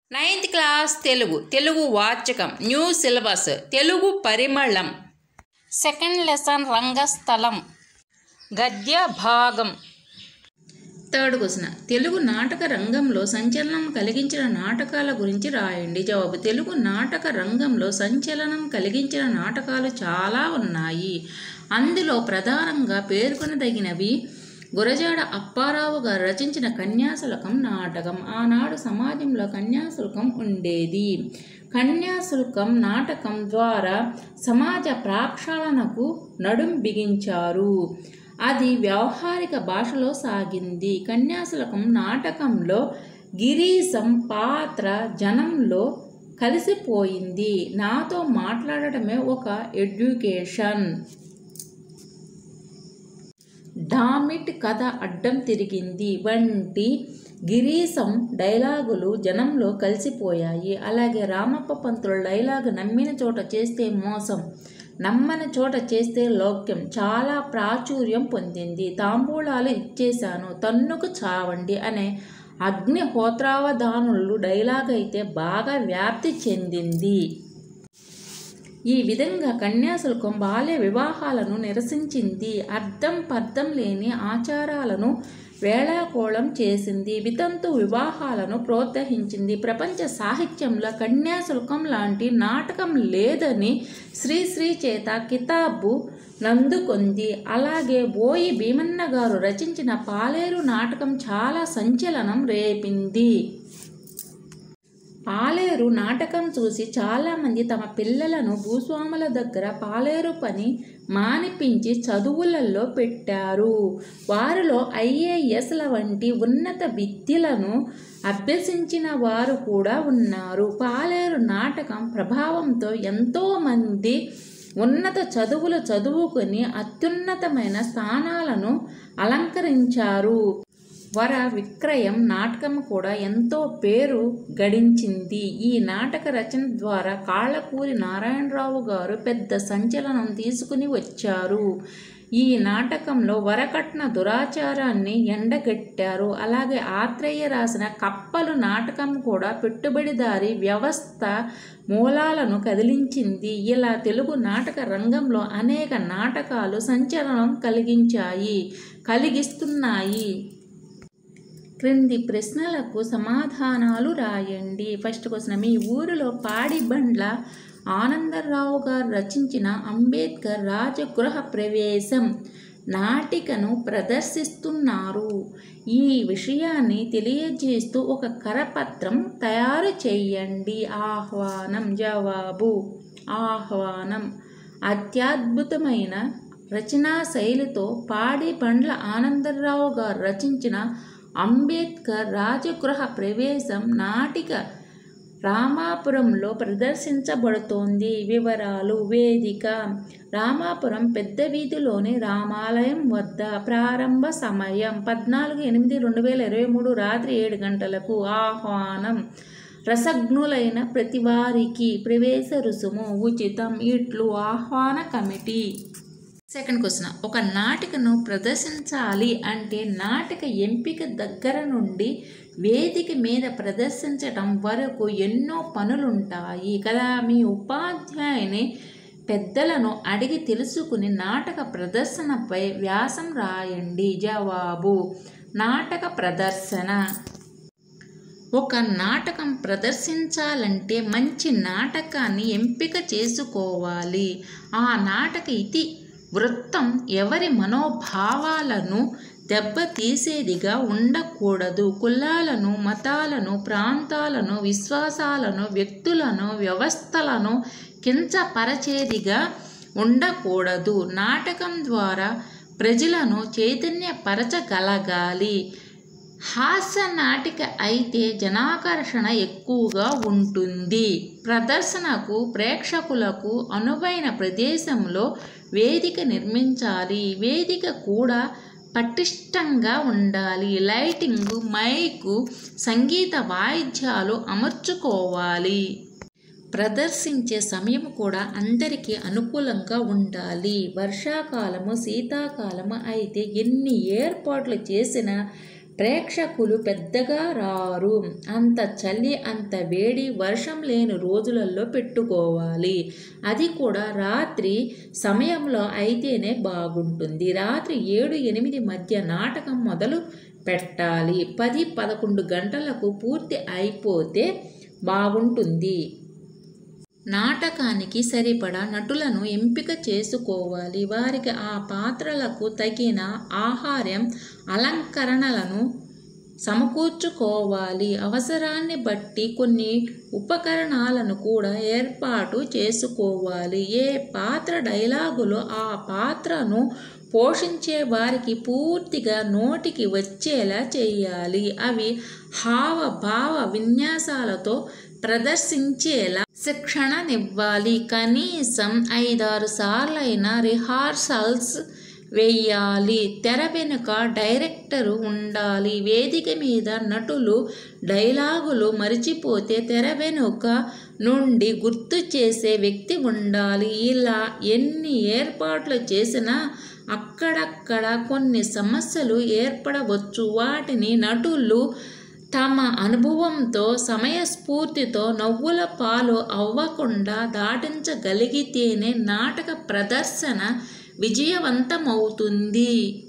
ninth class Telugu Telugu వాచకం new syllabus Telugu పరిమళం second lesson రంగస్థలం గద్య భాగం థర్డ్ క్వశ్చన్ తెలుగు నాటక రంగంలో సంచలనం కలిగించిన నాటకాల గురించి రాయండి జవాబు తెలుగు నాటక రంగంలో సంచలనం కలిగించిన నాటకాలు చాలా ఉన్నాయి అందులో ప్రధానంగా పేర్కొనదగినవి గురజాడ అప్పారావు గారు రచించిన కన్యాశుల్కం నాటకం ఆనాడు సమాజంలో కన్యాశుల్కం ఉండేది కన్యాశుల్కం నాటకం ద్వారా సమాజ ప్రాక్షాళనకు నడుం బిగించారు అది వ్యవహారిక భాషలో సాగింది కన్యాశుల్కం నాటకంలో గిరీశం పాత్ర జనంలో కలిసిపోయింది నాతో మాట్లాడటమే ఒక ఎడ్యుకేషన్ డామిట్ కథ అడ్డం తిరిగింది వంటి గిరీశం డైలాగులు జనంలో కలిసిపోయాయి అలాగే రామప్ప పంతుల డైలాగు నమ్మిన చోట చేస్తే మోసం నమ్మని చోట చేస్తే లౌక్యం చాలా ప్రాచుర్యం పొందింది తాంబూలాలు ఇచ్చేశాను తన్నుకు చావండి అనే అగ్నిహోత్రావధానులు డైలాగ్ అయితే బాగా వ్యాప్తి చెందింది ఈ విధంగా కన్యాశుల్కం బాల్య వివాహాలను నిరసించింది అర్థం పర్థం లేని ఆచారాలను వేళాకోళం చేసింది వితంతు వివాహాలను ప్రోత్సహించింది ప్రపంచ సాహిత్యంలో కన్యాశుల్కం లాంటి నాటకం లేదని శ్రీశ్రీ చేత కితాబు నందుకొంది అలాగే బోయి భీమన్న గారు రచించిన పాలేరు నాటకం చాలా సంచలనం రేపింది పాలేరు నాటకం చూసి చాలామంది తమ పిల్లలను భూస్వాముల దగ్గర పాలేరు పని మానిపించి చదువులలో పెట్టారు వారిలో ఐఏఎస్ల వంటి ఉన్నత విద్యలను అభ్యసించిన వారు కూడా ఉన్నారు పాలేరు నాటకం ప్రభావంతో ఎంతోమంది ఉన్నత చదువులు చదువుకొని అత్యున్నతమైన స్థానాలను అలంకరించారు వర విక్రయం నాటకం కూడా ఎంతో పేరు గడించింది ఈ నాటక రచన ద్వారా కాళ్ళకూరి నారాయణరావు గారు పెద్ద సంచలనం తీసుకుని వచ్చారు ఈ నాటకంలో వరకట్న దురాచారాన్ని ఎండగట్టారు అలాగే ఆత్రేయ రాసిన కప్పలు నాటకం కూడా పెట్టుబడిదారి వ్యవస్థ మూలాలను కదిలించింది ఇలా తెలుగు నాటక రంగంలో అనేక నాటకాలు సంచలనం కలిగించాయి కలిగిస్తున్నాయి క్రింది ప్రశ్నలకు సమాధానాలు రాయండి ఫస్ట్ క్వశ్చన్ మీ ఊరిలో పాడిబండ్ల ఆనందరావు గారు రచించిన అంబేద్కర్ రాజగృహ ప్రవేశం నాటికను ప్రదర్శిస్తున్నారు ఈ విషయాన్ని తెలియజేస్తూ ఒక కరపత్రం తయారు చేయండి ఆహ్వానం జవాబు ఆహ్వానం అత్యద్భుతమైన రచనా శైలితో పాడి బండ్ల ఆనందరావు గారు రచించిన అంబేద్కర్ రాజగృహ ప్రవేశం నాటిక రామాపురంలో ప్రదర్శించబడుతోంది వివరాలు వేదిక రామాపురం పెద్ద వీధిలోని రామాలయం వద్ద ప్రారంభ సమయం పద్నాలుగు ఎనిమిది రెండు వేల ఇరవై మూడు రాత్రి ఏడు గంటలకు ఆహ్వానం రసజ్ఞులైన ప్రతి వారికి ప్రవేశ రుసుము ఉచితం ఇట్లు ఆహ్వాన కమిటీ సెకండ్ క్వశ్చన్ ఒక నాటికను ప్రదర్శించాలి అంటే నాటిక ఎంపిక దగ్గర నుండి వేదిక మీద ప్రదర్శించటం వరకు ఎన్నో పనులుంటాయి కదా మీ ఉపాధ్యాయుని పెద్దలను అడిగి తెలుసుకుని నాటక ప్రదర్శనపై వ్యాసం రాయండి జవాబు నాటక ప్రదర్శన ఒక నాటకం ప్రదర్శించాలంటే మంచి నాటకాన్ని ఎంపిక చేసుకోవాలి ఆ నాటక ఇతి వృత్తం ఎవరి మనోభావాలను దెబ్బతీసేదిగా ఉండకూడదు కులాలను మతాలను ప్రాంతాలను విశ్వాసాలను వ్యక్తులను వ్యవస్థలను కించపరచేదిగా ఉండకూడదు నాటకం ద్వారా ప్రజలను చైతన్యపరచగలగాలి హాస్య నాటిక అయితే జనాకర్షణ ఎక్కువగా ఉంటుంది ప్రదర్శనకు ప్రేక్షకులకు అనువైన ప్రదేశంలో వేదిక నిర్మించాలి వేదిక కూడా పటిష్టంగా ఉండాలి లైటింగ్ మైకు సంగీత వాయిద్యాలు అమర్చుకోవాలి ప్రదర్శించే సమయం కూడా అందరికీ అనుకూలంగా ఉండాలి వర్షాకాలము శీతాకాలము అయితే ఎన్ని ఏర్పాట్లు చేసినా ప్రేక్షకులు పెద్దగా రారు అంత చలి అంత వేడి వర్షం లేని రోజులలో పెట్టుకోవాలి అది కూడా రాత్రి సమయంలో అయితేనే బాగుంటుంది రాత్రి ఏడు ఎనిమిది మధ్య నాటకం మొదలు పెట్టాలి పది పదకొండు గంటలకు పూర్తి అయిపోతే బాగుంటుంది నాటకానికి సరిపడా నటులను ఎంపిక చేసుకోవాలి వారికి ఆ పాత్రలకు తగిన ఆహారం అలంకరణలను సమకూర్చుకోవాలి అవసరాన్ని బట్టి కొన్ని ఉపకరణాలను కూడా ఏర్పాటు చేసుకోవాలి ఏ పాత్ర డైలాగులో ఆ పాత్రను పోషించే వారికి పూర్తిగా నోటికి వచ్చేలా చేయాలి అవి హావభావ విన్యాసాలతో ప్రదర్శించేలా శిక్షణనివ్వాలి కనీసం ఐదారు సార్లైన రిహార్సల్స్ వేయాలి తెర వెనుక డైరెక్టరు ఉండాలి వేదిక మీద నటులు డైలాగులు మరిచిపోతే తెర వెనుక నుండి గుర్తు చేసే వ్యక్తి ఉండాలి ఇలా ఎన్ని ఏర్పాట్లు చేసినా అక్కడక్కడ కొన్ని సమస్యలు ఏర్పడవచ్చు వాటిని నటులు తమ అనుభవంతో సమయస్ఫూర్తితో నవ్వుల పాలు అవ్వకుండా దాటించగలిగితేనే నాటక ప్రదర్శన విజయవంతమవుతుంది